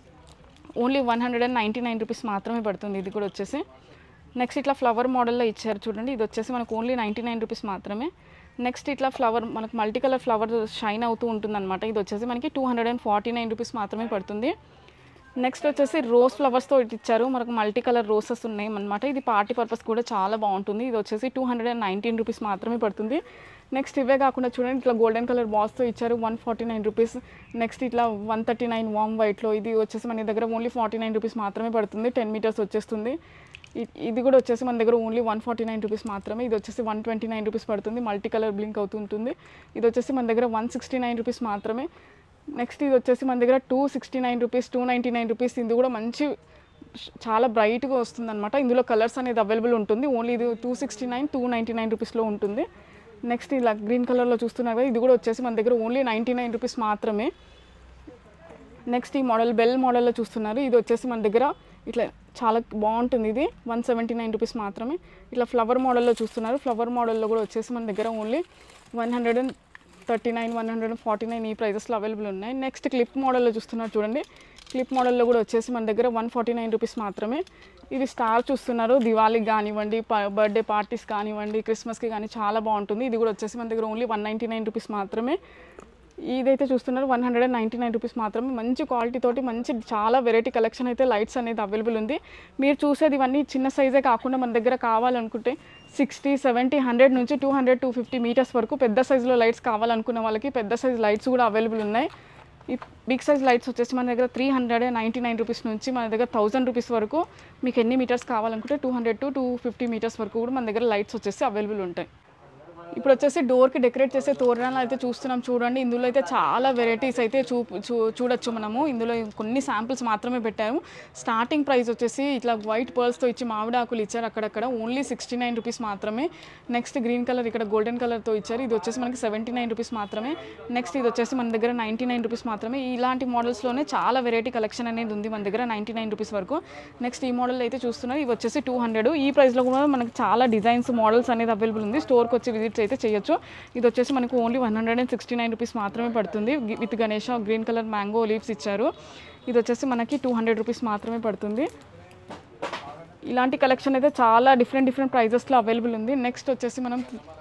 only one hundred and ninety nine rupees మాత్రమే పడుతుంది ఇది కూడా వచ్చేసి నెక్స్ట్ ఇట్లా ఫ్లవర్ మోడల్లో ఇచ్చారు చూడండి ఇది వచ్చేసి మనకు ఓన్లీ నైంటీ నైన్ రూపీస్ మాత్రమే నెక్స్ట్ ఇట్లా ఫ్లవర్ మనకు మల్టీ కలర్ ఫ్లవర్ షైన్ అవుతూ ఉంటుందన్నమాట ఇది వచ్చేసి మనకి two hundred and forty nine rupees మాత్రమే పడుతుంది నెక్స్ట్ వచ్చేసి రోజ్ ఫ్లవర్స్తో ఇచ్చారు మనకు మల్టీ కలర్ రోసెస్ ఉన్నాయి అనమాట ఇది పార్టీ పర్పస్ కూడా చాలా బాగుంటుంది ఇది వచ్చేసి two hundred and nineteen rupees మాత్రమే పడుతుంది నెక్స్ట్ ఇవే కాకుండా చూడండి ఇట్లా గోల్డెన్ కలర్ బాల్స్తో ఇచ్చారు one forty nine rupees next ఇట్లా వన్ థర్టీ నైన్ వామ్ వైట్లో ఇది వచ్చేసి మన దగ్గర ఓన్లీ ఫార్టీ నైన్ రూపీస్ మాత్రమే పడుతుంది టెన్ మీటర్స్ వచ్చేస్తుంది ఇ- ఇది కూడా వచ్చేసి మన దగ్గర only one forty nine rupees మాత్రమే ఇది వచ్చేసి వన్ ట్వంటీ నైన్ రూపీస్ పడుతుంది మల్టీ కలర్ బ్లింక్ అవుతుంటుంది ఇది వచ్చేసి మన దగ్గర వన్ సిక్స్టీ నైన్ రూపీస్ మాత్రమే నెక్స్ట్ ఇది వచ్చేసి మన దగ్గర two sixty nine rupees two ninety nine rupees ఇది కూడా మంచి ష్- చాలా బ్రైట్గా వస్తుంది అనమాట ఇందులో కలర్స్ అనేది అవైలబుల్ ఉంటుంది ఓన్లీ ఇది two sixty nine two ninety nine రూపీస్లో ఉంటుంది నెక్స్ట్ ఇలా గ్రీన్ కలర్లో చూస్తున్నారు కదా ఇది కూడా వచ్చేసి మన దగ్గర ఓన్లీ నైంటీ నైన్ రూపీస్ మాత్రమే నెక్స్ట్ ఈ మోడల్ బెల్ మోడల్లో చూస్తున్నారు ఇది వచ్చేసి మన దగ్గర ఇట్లా చాలా బాగుంటుంది ఇది వన్ సెవెంటీ నైన్ రూపీస్ మాత్రమే ఇట్లా ఫ్లవర్ మోడల్లో చూస్తున్నారు ఫ్లవర్ మోడల్లో కూడా వచ్చేసి మన దగ్గర only one hundred and thirty nine one hundred and forty nine ఈ ప్రైజెస్లో అవైలబుల్ ఉన్నాయి నెక్స్ట్ క్లిప్ మోడల్లో చూస్తున్నారు చూడండి క్లిప్ మోడల్లో కూడా వచ్చేసి మన దగ్గర వన్ ఫార్టీ నైన్ రూపీస్ మాత్రమే ఇది స్టార్ చూస్తున్నారు దివాళీకి కానివ్వండి బర్త్డే పార్టీస్ కానివ్వండి క్రిస్మస్కి కానీ చాలా బాగుంటుంది ఇది కూడా వచ్చేసి మన దగ్గర only one ninety nine rupees మాత్రమే ఇదైతే చూస్తున్నారు one hundred and ninety nine rupees మాత్రమే మంచి క్వాలిటీ తోటి మంచి చాలా వెరైటీ కలెక్షన్ అయితే లైట్స్ అనేది అవైలబుల్ ఉంది మీరు చూసేది ఇవన్నీ చిన్న సైజే కాకుండా మన దగ్గర కావాలనుకుంటే సిక్స్టీ సెవెంటీ హండ్రెడ్ నుంచి two hundred two fifty metres వరకు పెద్ద సైజులో లైట్స్ కావాలనుకున్న వాళ్ళకి పెద్ద సైజ్ లైట్స్ కూడా అవైలబుల్ ఉన్నాయి ఈ బిగ్ సైజ్ లైట్స్ వచ్చేసి మన దగ్గర three hundred ninety nine rupees నుంచి మన దగ్గర థౌసండ్ రూపీస్ వరకు మీకు ఎన్ని మీటర్స్ కావాలనుకుంటే two hundred to two fifty metres వరకు కూడా మన దగ్గర లైట్స్ వచ్చేసి అవైలబుల్ ఉంటాయి ఇప్పుడు వచ్చేసి డోర్కి డెకరేట్ చేసే తోరణాలు అయితే చూస్తున్నాం చూడండి ఇందులో అయితే చాలా వెరైటీస్ అయితే చూ చూ చూడొచ్చు మనము ఇందులో కొన్ని శాంపిల్స్ మాత్రమే పెట్టాము స్టార్టింగ్ ప్రైస్ వచ్చేసి ఇట్లా వైట్ పర్ల్స్తో ఇచ్చి మామిడి ఆకులు ఇచ్చారు అక్కడక్కడ ఓన్లీ సిక్స్టీ నైన్ రూపీస్ మాత్రమే నెక్స్ట్ గ్రీన్ కలర్ ఇక్కడ గోల్డెన్ కలర్తో ఇచ్చారు ఇది వచ్చేసి మనకి సెవెంటీ నైన్ రూపీస్ మాత్రమే నెక్స్ట్ ఇది వచ్చేసి మన దగ్గర నైంటీ నైన్ రూపీస్ మాత్రమే ఇలాంటి మోడల్స్లోనే చాలా వెరైటీ కలెక్షన్ అనేది ఉంది మన దగ్గర నైంటీ నైన్ రూపీస్ వరకు నెక్స్ట్ ఈ మోడల్ అయితే చూస్తున్నారు ఇవి వచ్చేసి టూ హండ్రెడ్ ఈ ప్రైస్లో కూడా మనకి చాలా డిజైన్స్ మోడల్స్ అనేది అవైలబుల్ ఉంది స్టోర్కి వచ్చి విజిట్స్ అయితే చేయొచ్చు ఇది వచ్చేసి మనకు only one hundred and sixty nine rupees మాత్రమే పడుతుంది గి- with Ganesha green colour mango leaves ఇచ్చారు ఇది వచ్చేసి మనకి టూ హండ్రెడ్ రూపీస్ మాత్రమే పడుతుంది ఇలాంటి కలెక్షన్ అయితే చాలా డిఫరెంట్ డిఫరెంట్ ప్రైజెస్లో అవైలబుల్ ఉంది నెక్స్ట్ వచ్చేసి మనం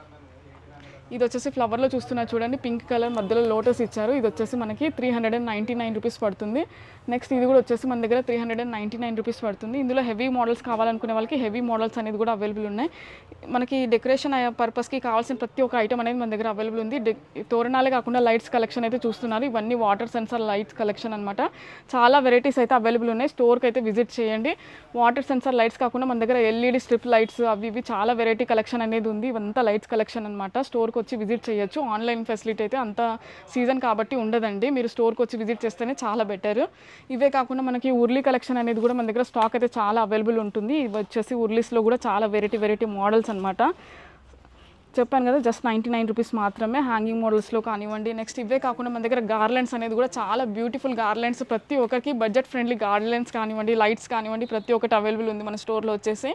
ఇది వచ్చేసి ఫ్లవర్లో చూస్తున్నారు చూడండి పింక్ కలర్ మధ్యలో లోటస్ ఇచ్చారు ఇది వచ్చేసి మనకి three hundred and ninety nine rupees పడుతుంది నెక్స్ట్ ఇది కూడా వచ్చేసి మన దగ్గర three hundred and ninety nine rupees పడుతుంది ఇందులో హెవీ మోడల్స్ కావాలనుకునే వాళ్ళకి హెవీ మోడల్స్ అనేది కూడా అవైలబుల్ ఉన్నాయి మనకి డెకరేషన్ పర్పస్కి కావాల్సిన ప్రతి ఒక్క ఐటమ్ అనేది మన దగ్గర అవైలబుల్ ఉంది డె- తోరణాలే కాకుండా లైట్స్ కలెక్షన్ అయితే చూస్తున్నారు ఇవన్నీ వాటర్ సెన్సార్ లైట్స్ కలెక్షన్ అనమాట చాలా వెరైటీస్ అయితే అవైలబుల్ ఉన్నాయి స్టోర్కి అయితే విజిట్ చేయండి వాటర్ సెన్సార్ లైట్స్ కాకుండా మన దగ్గర ఎల్ఈడి స్ట్రిప్ లైట్స్ అవి ఇవి చాలా వెరైటీ కలెక్షన్ అనేది ఉంది ఇవంతా లైట్స్ కలెక్షన్ అనమాట స్టోర్కి వచ్చి విజిట్ చేయొచ్చు ఆన్లైన్ ఫెసిలిటీ అయితే అంత సీజన్ కాబట్టి ఉండదండి మీరు స్టోర్కి వచ్చి విజిట్ చేస్తేనే చాలా బెటర్ ఇవే కాకుండా మనకి ఉర్లీ కలెక్షన్ అనేది కూడా మన దగ్గర స్టాక్ అయితే చాలా అవైలబుల్ ఉంటుంది ఇవి వచ్చేసి ఉర్లీస్లో కూడా చాలా వెరైటీ వెరైటీ మోడల్స్ అనమాట చెప్పాను కదా జస్ట్ నైంటీ నైన్ రూపీస్ మాత్రమే హ్యాంగింగ్ మోడల్స్లో కానివ్వండి నెక్స్ట్ ఇవే కాకుండా మన దగ్గర గార్లెండ్స్ అనేది కూడా చాలా బ్యూటిఫుల్ గార్లెండ్స్ ప్రతి ఒక్కరికి బడ్జెట్ ఫ్రెండ్లీ గార్లెండ్స్ కానివ్వండి లైట్స్ కానివ్వండి ప్రతి ఒక్కటి అవైలబుల్ ఉంది మన స్టోర్లో వచ్చేసి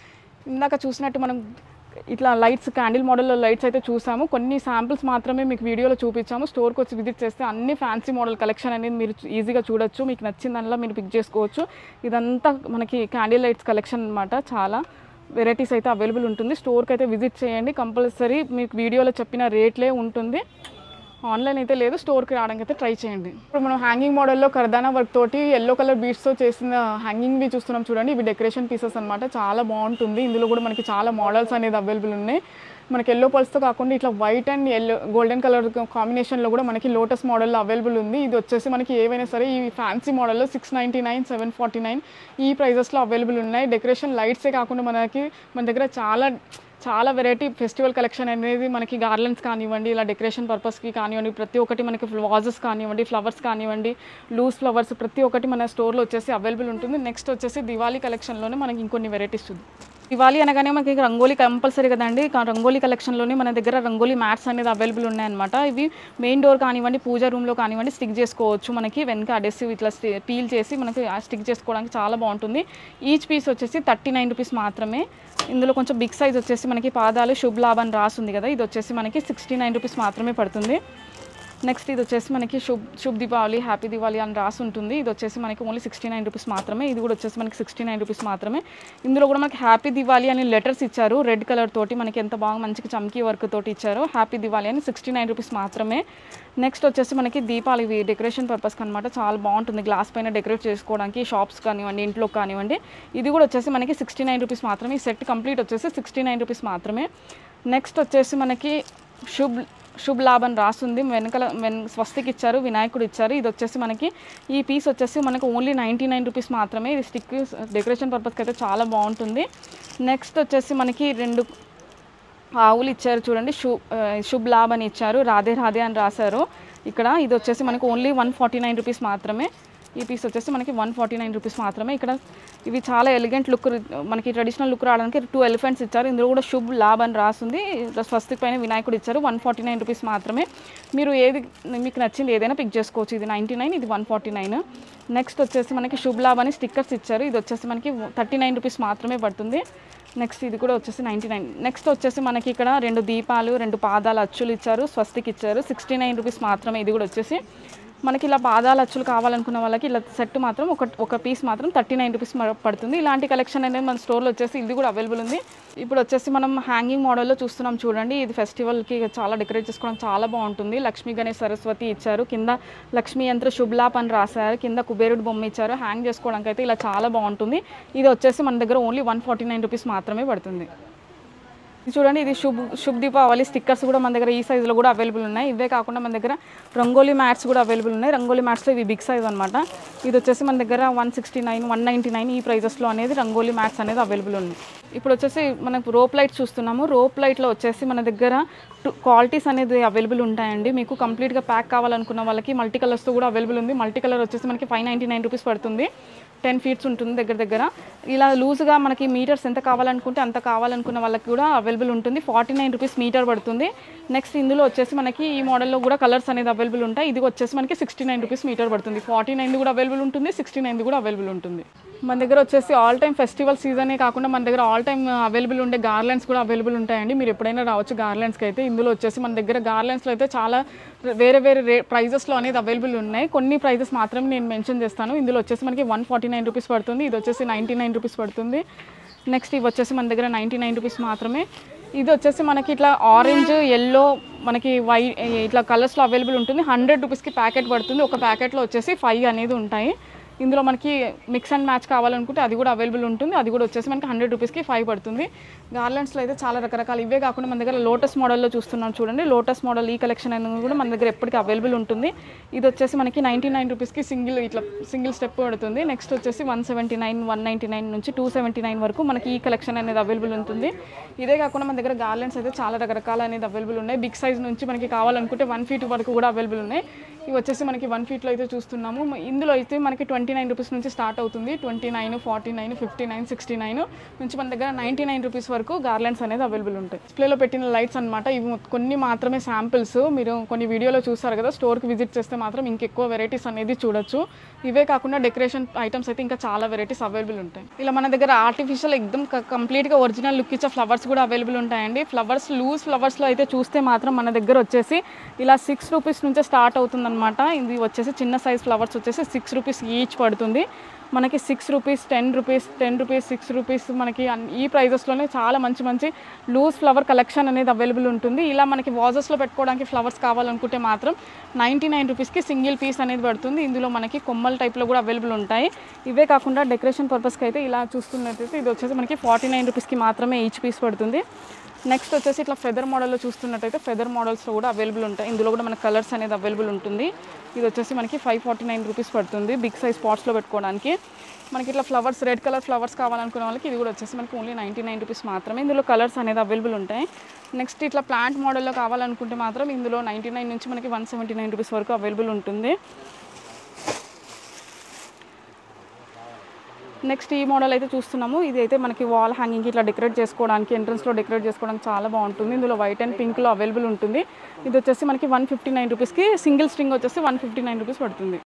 ఇందాక చూసినట్టు మనం ఇట్లా లైట్స్ క్యాండిల్ మోడల్లో లైట్స్ అయితే చూసాము కొన్ని శాంపిల్స్ మాత్రమే మీకు వీడియోలో చూపించాము స్టోర్కి వచ్చి విజిట్ చేస్తే అన్ని ఫ్యాన్సీ మోడల్ కలెక్షన్ అనేది మీరు ఈజీగా చూడొచ్చు మీకు నచ్చిన దానిలో మీరు పిక్ చేసుకోవచ్చు ఇదంతా మనకి క్యాండిల్ లైట్స్ కలెక్షన్ అనమాట చాలా వెరైటీస్ అయితే అవైలబుల్ ఉంటుంది స్టోర్కి అయితే విజిట్ చేయండి కంపల్సరీ మీకు వీడియోలో చెప్పిన రేట్లే ఉంటుంది ఆన్లైన్ అయితే లేదు స్టోర్కి రావడానికి అయితే ట్రై చేయండి ఇప్పుడు మనం హ్యాంగింగ్ మోడల్లో కర్దానా వర్క్ తోటి ఎల్లో కలర్ బీడ్స్తో చేసిన హ్యాంగింగ్వి చూస్తున్నాం చూడండి ఇవి డెకరేషన్ పీసెస్ అనమాట చాలా బాగుంటుంది ఇందులో కూడా మనకి చాలా మోడల్స్ అనేది అవైలబుల్ ఉన్నాయి మనకి ఎల్లో పల్స్తో కాకుండా ఇట్లా white and yellow golden colour కాంబినేషన్లో కూడా మనకి లోటస్ మోడల్లో అవైలబుల్ ఉంది ఇది వచ్చేసి మనకి ఏవైనా సరే ఈ ఫ్యాన్సీ మోడల్లో six ninety nine seven forty nine ఈ ప్రైజెస్లో అవైలబుల్ ఉన్నాయి డెకరేషన్ లైట్సే కాకుండా మనకి మన దగ్గర చాలా చాలా వెరైటీ ఫెస్టివల్ కలెక్షన్ అనేది మనకి గార్లెండ్స్ కానివ్వండి ఇలా డెకరేషన్ పర్పస్కి కానివ్వండి ప్రతి ఒక్కటి మనకి వాజెస్ కానివ్వండి ఫ్లవర్స్ కానివ్వండి లూజ్ ఫ్లవర్స్ ప్రతి ఒక్కటి మన స్టోర్లో వచ్చేసి అవైలబుల్ ఉంటుంది నెక్స్ట్ వచ్చేసి దివాళీ కలెక్షన్లోనే మనకి ఇంకొన్ని వెరైటీస్ చూద్దాం దివాళీ అనగానే మనకి రంగోలీ కంపల్సరీ కదండి కా- రంగోలీ కలెక్షన్లోనే మన దగ్గర రంగోలీ మ్యాట్స్ అనేది అవైలబుల్ ఉన్నాయన్నమాట ఇవి మెయిన్ డోర్ కానివ్వండి పూజా రూమ్లో కానివ్వండి స్టిక్ చేసుకోవచ్చు మనకి వెనక అడెసివ్ ఇట్లా పీల్ చేసి మనకి స్టిక్ చేసుకోవడానికి చాలా బాగుంటుంది ఈచ్ పీస్ వచ్చేసి థర్టీ నైన్ రూపీస్ మాత్రమే ఇందులో కొంచెం బిగ్ సైజ్ వచ్చేసి మనకి పాదాలు శుభ్ లాభ్ అని రాసింది కదా ఇది వచ్చేసి మనకి సిక్స్టీ నైన్ రూపీస్ మాత్రమే పడుతుంది నెక్స్ట్ ఇది వచ్చేసి మనకి శుభ్ శుభ్ దీపావళి హ్యాపీ దీపావళి అని రాసి ఉంటుంది ఇది వచ్చేసి మనకి ఓన్లీ సిక్స్టీ నైన్ రూపీస్ మాత్రమే ఇది కూడా వచ్చేసి మనకి సిక్స్టీ నైన్ రూపీస్ మాత్రమే ఇందులో కూడా మనకి హ్యాపీ దివాళీ అని లెటర్స్ ఇచ్చారు రెడ్ కలర్ తోటి మనకి ఎంత బాగా మంచిగా చమ్కీ వర్క్ తోటి ఇచ్చారు హ్యాపీ దివాళీ అని సిక్స్టీ నైన్ రూపీస్ మాత్రమే నెక్స్ట్ వచ్చేసి మనకి దీపాలు ఇవి డెకరేషన్ పర్పస్కి అనమాట చాలా బాగుంటుంది గ్లాస్ పైన డెకరేట్ చేసుకోవడానికి షాప్స్ కానివ్వండి ఇంట్లో కానివ్వండి ఇది కూడా వచ్చేసి మనకి సిక్స్టీ నైన్ రూపీస్ మాత్రమే ఈ సెట్ కంప్లీట్ వచ్చేసి సిక్స్టీ నైన్ రూపీస్ మాత్రమే నెక్స్ట్ వచ్చేసి మనకి శుభ్ శుభ్ లాభ్ అని రాస్తుంది వెనకాల వెన్ స్వస్తికి ఇచ్చారు వినాయకుడు ఇచ్చారు ఇది వచ్చేసి మనకి ఈ పీస్ వచ్చేసి మనకు ఓన్లీ నైంటీ నైన్ రూపీస్ మాత్రమే ఇది స్టిక్ డెకరేషన్ పర్పస్కి అయితే చాలా బాగుంటుంది నెక్స్ట్ వచ్చేసి మనకి రెండు ఆవులు ఇచ్చారు చూడండి శు ఆ, శుభ్ లాభ్ అని ఇచ్చారు రాధే రాధే అని రాశారు ఇక్కడ ఇది వచ్చేసి మనకు only one forty nine rupees మాత్రమే ఈ పీస్ వచ్చేసి మనకి వన్ ఫార్టీ నైన్ రూపీస్ మాత్రమే ఇక్కడ ఇవి చాలా ఎలిగెంట్ లుక్ మనకి ట్రెడిషనల్ లుక్ రావడానికి టూ ఎలిఫెంట్స్ ఇచ్చారు ఇందులో కూడా శుభ్ లాభ్ అని రాస్తుంది స్వస్తిక్ పైన వినాయకుడు ఇచ్చారు వన్ ఫార్టీ నైన్ రూపీస్ మాత్రమే మీరు ఏది మీకు నచ్చింది ఏదైనా పిక్ చేసుకోవచ్చు ఇది నైంటీ నైన్ ఇది వన్ ఫార్టీ నైన్ నెక్స్ట్ వచ్చేసి మనకి శుభ్ లాభ్ అని స్టిక్కర్స్ ఇచ్చారు ఇది వచ్చేసి మనకి థర్టీ నైన్ రూపీస్ మాత్రమే పడుతుంది నెక్స్ట్ ఇది కూడా వచ్చేసి నైంటీ నైన్ నెక్స్ట్ వచ్చేసి మనకి ఇక్కడ రెండు దీపాలు రెండు పాదాల అచ్చులు ఇచ్చారు స్వస్తిక్ ఇచ్చారు సిక్స్టీ నైన్ రూపీస్ మాత్రమే ఇది కూడా వచ్చేసి మనకి ఇలా పాదాల అచ్చులు కావాలనుకున్న వాళ్ళకి ఇలా సెట్ మాత్రం ఒక ఒక పీస్ మాత్రం థర్టీ నైన్ రూపీస్ పడుతుంది ఇలాంటి కలెక్షన్ అనేది మన స్టోర్లో వచ్చేసి ఇది కూడా అవైలబుల్ ఉంది ఇప్పుడు వచ్చేసి మనం హ్యాంగింగ్ మోడల్లో చూస్తున్నాం చూడండి ఇది ఫెస్టివల్కి చాలా డెకరేట్ చేసుకోవడం చాలా బాగుంటుంది లక్ష్మీ గణేష్ సరస్వతి ఇచ్చారు కింద లక్ష్మీ యంత్ర శుభ్లాప్ అని రాశారు కింద కుబేరుడు బొమ్మ ఇచ్చారు హ్యాంగ్ చేసుకోవడానికి అయితే ఇలా చాలా బాగుంటుంది ఇది వచ్చేసి మన దగ్గర only one forty nine rupees మాత్రమే పడుతుంది ఇది చూడండి ఇది శుభ్ శుభ్ దీపావళి స్టిక్కర్స్ కూడా మన దగ్గర ఈ సైజులో కూడా అవైలబుల్ ఉన్నాయి ఇవే కాకుండా మన దగ్గర రంగోలీ మ్యాట్స్ కూడా అవైలబుల్ ఉన్నాయి రంగోలీ మ్యాట్స్లో ఇవి బిగ్ సైజ్ అనమాట ఇది వచ్చేసి మన దగ్గర one sixty nine one ninety nine ఈ ప్రైజెస్లో అనేది రంగోలీ మ్యాట్స్ అనేది అవైలబుల్ ఉంది ఇప్పుడు వచ్చేసి మనకు రోప్ లైట్ చూస్తున్నాము రోప్ లైట్లో వచ్చేసి మన దగ్గర టూ క్వాలిటీస్ అనేది అవైలబుల్ ఉంటాయండి మీకు కంప్లీట్గా ప్యాక్ కావాలనుకున్న వాళ్ళకి మల్టీ కలర్స్తో కూడా అవైలబుల్ ఉంది మల్టీ కలర్ వచ్చేసి మనకి ఫైవ్ నైంటీ నైన్ రూపీస్ పడుతుంది టెన్ ఫీట్స్ ఉంటుంది దగ్గర దగ్గర ఇలా లూజ్గా మనకి మీటర్స్ ఎంత కావాలనుకుంటే అంత కావాలనుకున్న వాళ్ళకి కూడా అవైలబుల్ ఉంటుంది ఫార్టీ నైన్ రూపీస్ మీటర్ పడుతుంది నెక్స్ట్ ఇందులో వచ్చేసి మనకి ఈ మోడల్లో కూడా కలర్స్ అనేది అవైలబుల్ ఉంటాయి ఇది వచ్చేసి మనకి సిక్స్టీ నైన్ రూపీస్ మీటర్ పడుతుంది ఫార్టీ నైన్ కూడా అవైలబుల్ ఉంటుంది సిక్స్టీ నైన్ కూడా అవైలబుల్ ఉంటుంది మన దగ్గర వచ్చేసి ఆల్ టైమ్ ఫెస్టివల్ సీజనే కాకుండా మన దగ్గర ఆల్ టైమ్ అవైలబుల్ ఉండే గార్లెండ్స్ కూడా అవైలబుల్ ఉంటాయండి మీరు ఎప్పుడైనా రావచ్చు గార్లెండ్స్కి అయితే ఇందులో వచ్చేసి మన దగ్గర గార్లెండ్స్లో అయితే చాలా వేరే వేరే రే ప్రైజెస్లో అనేది అవైలబుల్ ఉన్నాయి కొన్ని ప్రైజెస్ మాత్రమే నేను మెన్షన్ చేస్తాను ఇందులో వచ్చేసి మనకి వన్ ఫార్టీ నైన్ రూపీస్ పడుతుంది ఇది వచ్చేసి నైంటీ నైన్ రూపీస్ పడుతుంది నెక్స్ట్ ఇవి వచ్చేసి మన దగ్గర నైంటీ నైన్ రూపీస్ మాత్రమే ఇది వచ్చేసి మనకి ఇట్లా ఆరెంజ్ ఎల్లో మనకి వైట్ ఇట్లా కలర్స్లో అవైలబుల్ ఉంటుంది హండ్రెడ్ రూపీస్కి ప్యాకెట్ పడుతుంది ఒక ప్యాకెట్లో వచ్చేసి ఫైవ్ అనేది ఉంటాయి ఇందులో మనకి మిక్స్ అండ్ మ్యాచ్ కావాలనుకుంటే అది కూడా అవైలబుల్ ఉంటుంది అది కూడా వచ్చేసి మనకి హండ్రెడ్ రూపీస్కి ఫైవ్ పడుతుంది గార్లెండ్స్లో అయితే చాలా రకరకాల ఇవే కాకుండా మన దగ్గర లోటస్ మోడల్లో చూస్తున్నాం చూడండి లోటస్ మోడల్ ఈ కలెక్షన్ అనేది కూడా మన దగ్గర ఎప్పటికీ అవైలబుల్ ఉంటుంది ఇది వచ్చేసి మనకి నైంటీ నైన్ రూపీస్కి సింగిల్ ఇట్లా సింగిల్ స్టెప్ పడుతుంది నెక్స్ట్ వచ్చేసి one seventy nine one ninety nine నుంచి టూ సెవెంటీ నైన్ వరకు మనకి ఈ కలెక్షన్ అనేది అవైలబుల్ ఉంటుంది ఇదే కాకుండా మన దగ్గర గార్లెండ్స్ అయితే చాలా రకరకాల అనేది అవైలబుల్ ఉన్నాయి బిగ్ సైజ్ నుంచి మనకి కావాలనుకుంటే వన్ ఫీట్ వరకు కూడా అవైలబుల్ ఉన్నాయి ఇవి వచ్చేసి మనకి వన్ ఫీట్లో అయితే చూస్తున్నాము మ- ఇందులో అయితే మనకి ట్వంటీ నైన్ రూపీస్ నుంచి స్టార్ట్ అవుతుంది twenty nine forty nine fifty nine sixty nine నుంచి మన దగ్గర నైంటీ నైన్ రూపీస్ వరకు గార్లెండ్స్ అనేది అవైలబుల్ ఉంటాయి డిస్ప్లేలో పెట్టిన లైట్స్ అనమాట ఇవి మొ- కొన్ని మాత్రమే శాంపిల్స్ మీరు కొన్ని వీడియోలో చూసారు కదా స్టోర్కి విజిట్ చేస్తే మాత్రం ఇంకెక్కువ వెరైటీస్ అనేది చూడొచ్చు ఇవే కాకుండా డెకరేషన్ ఐటమ్స్ అయితే ఇంకా చాలా వెరైటీస్ అవైలబుల్ ఉంటాయి ఇలా మన దగ్గర ఆర్టిఫిషియల్ ఎక్దమ్ కంప్లీట్గా ఒరిజినల్ లుక్ ఇచ్చే ఫ్లవర్స్ కూడా అవైలబుల్ ఉంటాయండి ఫ్లవర్స్ లూజ్ ఫ్లవర్స్లో అయితే చూస్తే మాత్రం మన దగ్గర వచ్చేసి ఇలా సిక్స్ రూపీస్ నుంచే స్టార్ట్ అవుతుందన్నమాట ఇది వచ్చేసి చిన్న సైజ్ ఫ్లవర్స్ వచ్చేసి సిక్స్ రూపీస్ ఈచ్ పడుతుంది మనకి six rupees ten rupees ten rupees six rupees మనకి అన్- ఈ ప్రైజెస్లోనే చాలా మంచి మంచి లూజ్ ఫ్లవర్ కలెక్షన్ అనేది అవైలబుల్ ఉంటుంది ఇలా మనకి వాజెస్లో పెట్టుకోవడానికి ఫ్లవర్స్ కావాలనుకుంటే మాత్రం నైంటీ నైన్ రూపీస్కి సింగిల్ పీస్ అనేది పడుతుంది ఇందులో మనకి కొమ్మల టైప్లో కూడా అవైలబుల్ ఉంటాయి ఇవే కాకుండా డెకరేషన్ పర్పస్కి అయితే ఇలా చూస్తున్నట్టయితే ఇది వచ్చేసి మనకి ఫార్టీ నైన్ రూపీస్కి మాత్రమే ఈచ్ పీస్ పడుతుంది నెక్స్ట్ వచ్చేసి ఇట్లా ఫెదర్ మోడల్లో చూస్తున్నట్టయితే ఫెదర్ మోడల్స్లో కూడా అవైలబుల్ ఉంటాయి ఇందులో కూడా మనకి కలర్స్ అనేది అవైలబుల్ ఉంటుంది ఇది వచ్చేసి మనకి ఫైవ్ ఫార్టీ నైన్ రూపీస్ పడుతుంది బిగ్ సైజ్ పాట్స్లో పెట్టుకోవడానికి మనకి ఇట్లా ఫ్లవర్స్ రెడ్ కలర్ ఫ్లవర్స్ కావాలనుకునే వాళ్ళకి ఇది కూడా వచ్చేసి మనకి ఓన్లీ నైంటీ నైన్ రూపీస్ మాత్రమే ఇందులో కలర్స్ అనేది అవైలబుల్ ఉంటాయి నెక్స్ట్ ఇట్లా ప్లాంట్ మోడల్లో కావాలనుకుంటే మాత్రం ఇందులో నైంటీ నైన్ నుంచి మనకి వన్ సెవెంటీ నైన్ రూపీస్ వరకు అవైలబుల్ ఉంటుంది నెక్స్ట్ ఈ మోడల్ అయితే చూస్తున్నాము ఇది అయితే మనకి వాల్ హ్యాంగింగ్ ఇట్లా డెకరేట్ చేసుకోవడానికి ఎంట్రన్స్లో డెకరేట్ చేసుకోవడానికి చాలా బాగుంటుంది ఇందులో వైట్ అండ్ పింక్లో అవైలబుల్ ఉంటుంది ఇది వచ్చేసి మనకి వన్ ఫిఫ్టీ నైన్ రూపీస్కి సింగిల్ స్ట్రింగ్ వచ్చేసి వన్ ఫిఫ్టీ నైన్ రూపీస్ పడుతుంది